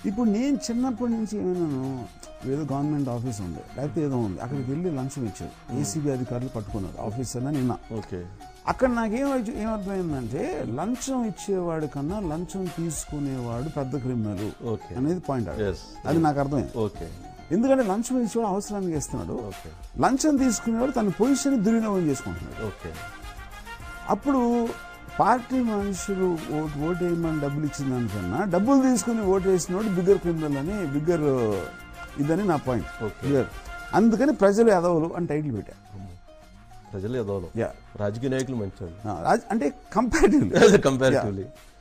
ఇప్పుడు నేను చిన్నప్పటి నుంచి ఏమైనాను ఏదో గవర్నమెంట్ ఆఫీస్ ఉంది లేకపోతే ఏదో ఉంది అక్కడికి వెళ్ళి లంచం ఇచ్చారు ఏసీబీ అధికారులు పట్టుకున్నారు ఆఫీసర్ అని నిన్న ఓకే అక్కడ నాకేం అర్థ- ఏమర్థమైందంటే లంచం ఇచ్చేవాడు కన్నా లంచం తీసుకునేవాడు పెద్ద క్రిమినల్ ఓకే అనేది పాయింట్ అది. ఎస్ అది నాకు అర్థమైంది ఓకే ఎందుకంటే లంచం ఇచ్చేవాడు అవసరానికి ఇస్తున్నాడు ఓకే లంచం తీసుకునేవాడు తన పొజిషన్ దుర్వినియోగం చేసుకుంటున్నాడు ఓకే అప్పుడు పార్టీ మనుషులు ఓటు ఓటు వేయమని డబ్బులు ఇచ్చిన దానికన్నా డబ్బులు తీసుకుని ఓటు వేసినోడు బిగ్గర్ క్రిమినల్ అని బిగ్గర్ ఇదని నా పాయింట్ ఓకే Clear. అందుకని ప్రజలు ఎదవలు అని టైటిల్ పెట్టా ప్రజలు ఎదవలు యా రాజకీయ నాయకులు మంచి అంటే కంపారిటివ్లీ కంపారిటివ్లీ